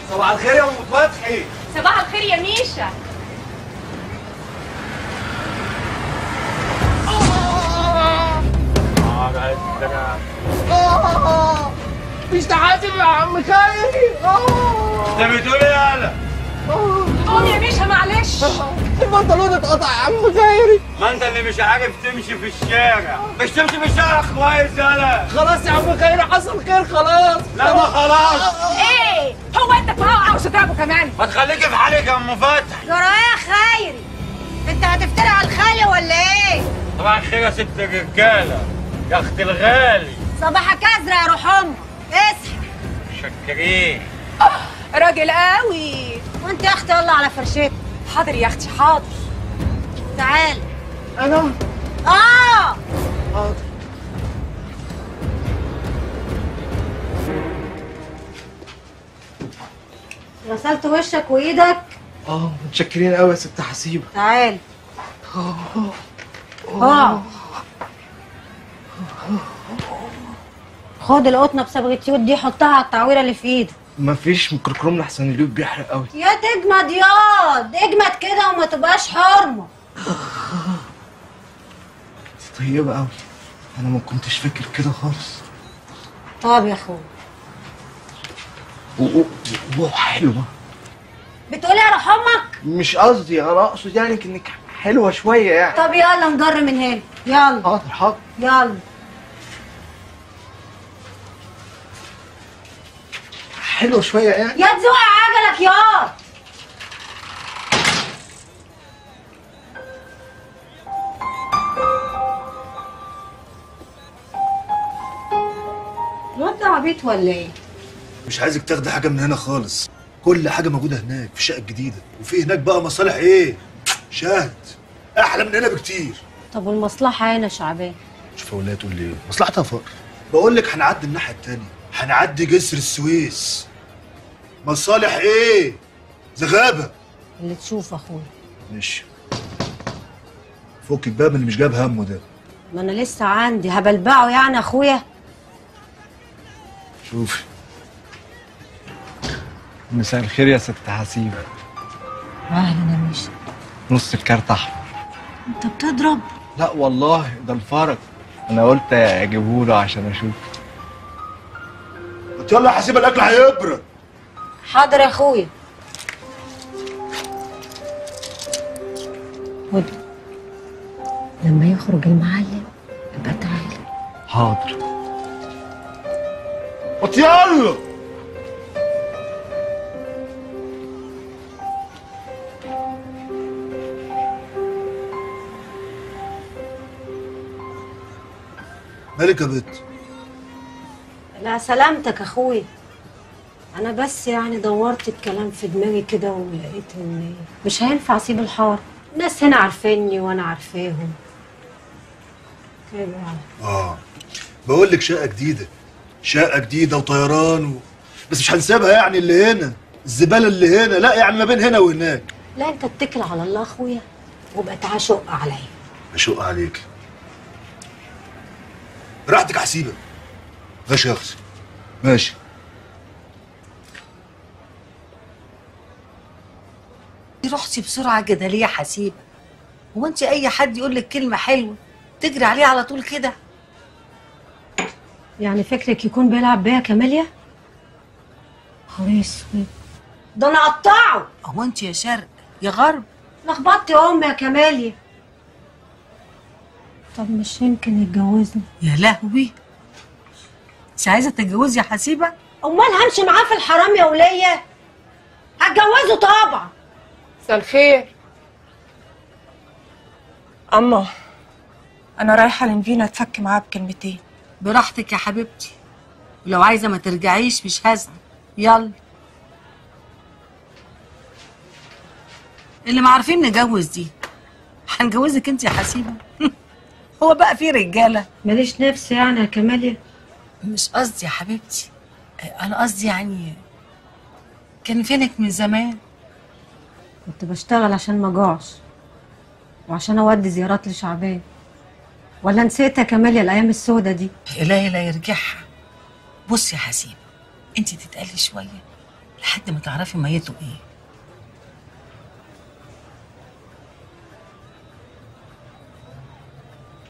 صباح الخير يا ام فتحي صباح الخير يا ميشا مش تحاسب يا عم خيري انت بتقول ايه يالا قوم يا ميشا معلش البنطلون اتقطع يا عم خيري ما انت اللي مش عارف تمشي في الشارع مش تمشي في الشارع كويس يالا خلاص يا عم خيري حصل خير خلاص لا ما خلاص ايه هو انت بقى عاوز تضربه كمان ما تخليكي في حالك يا ام فتحي جرى يا خيري انت هتفتري على الخالي ولا ايه طبعا الخير يا ست الرجاله يا اختي الغالي صباحك ازرق يا روح امك اصحى شكرين راجل قوي وانت يا اختي يلا على فرشتك حاضر يا اختي حاضر تعال انا اه حاضر غسلت وشك وايدك اه متشكرين قوي يا ست حسيبه تعال اه خد القطنه بصبغه يود دي حطها على التعويره اللي في ايدك مفيش ميكروكروم لحسن اليود بيحرق قوي يا تجمد ياض اجمد كده وما تبقاش حرمه طيبه قوي انا ما كنتش فاكر كده خالص طب يا اخويا و- و- وحلوه بتقولي يا روح امك مش قصدي انا اقصد يعني انك حلوه شويه يعني طب يلا نجر من هنا يلا حاضر حاضر يلا حلوه شويه يعني يا تزوق عجلك ياض الواد ده عبيط ولا ايه؟ مش عايزك تاخدي حاجه من هنا خالص كل حاجه موجوده هناك في الشقه الجديده وفي هناك بقى مصالح ايه شاهد احلى من هنا بكتير طب والمصلحة هنا شعبان شوف ولا تقول لي ايه مصلحتها فقر بقول لك هنعدي الناحيه التانية هنعدي جسر السويس مصالح ايه زغابه اللي تشوف اخويا ماشي فكك بقى من اللي مش جايب همه ده ما انا لسه عندي هبلبعه يعني اخويا شوفي مساء الخير يا ست حسيبه اهلا يا ميشا نص الكارت احمر انت بتضرب لا والله ده الفرج انا قلت اجيبه له عشان اشوف ما يلا يا حسيبه الاكل هيبرد حاضر يا اخويا خد لما يخرج المعلم يبقى تعالى حاضر ما يلا مالك يا بت لا سلامتك اخويا انا بس يعني دورت الكلام في دماغي كده ولقيت ان مش هينفع اسيب الحار الناس هنا عارفيني وانا عارفاهم كده يعني اه بقول لك شقه جديده شقه جديده وطيران و... بس مش هنسيبها يعني اللي هنا الزباله اللي هنا لا يعني ما بين هنا وهناك لا انت اتكل على الله اخويا وابقى تعال شق عليا اشق عليك راحتك يا حسيبه ماشي يا اختي ماشي رحتي بسرعة كده ليه يا حسيبة؟ هو انت أي حد يقول لك كلمة حلوة تجري عليه على طول كده؟ يعني فكرك يكون بيلعب بيا كاميليا خلاص ده انا اقطعه هو انت يا شرق يا غرب لخبطت يا امي يا كماليا طب مش يمكن يتجوزني يا لهوي انت عايزة تتجوزي يا حسيبة؟ امال همشي معاه في الحرام يا وليه هتجوزه طبعا مساء الخير أما أنا رايحة لمفينا أتفك معاه بكلمتين براحتك يا حبيبتي ولو عايزة ما ترجعيش مش هزعل يلا اللي ما عارفين نجوز دي هنجوزك انت يا حسيبة هو بقى في رجالة ماليش نفس يعني يا كماليا مش قصدي يا حبيبتي انا قصدي يعني كان فينك من زمان كنت بشتغل عشان ما اجوعش وعشان اودي زيارات لشعبان ولا نسيت يا كماليا الايام السودة دي إلهي لا يرجعها بصي يا حسيبة انت تتقلي شوية لحد ما تعرفي ميته ايه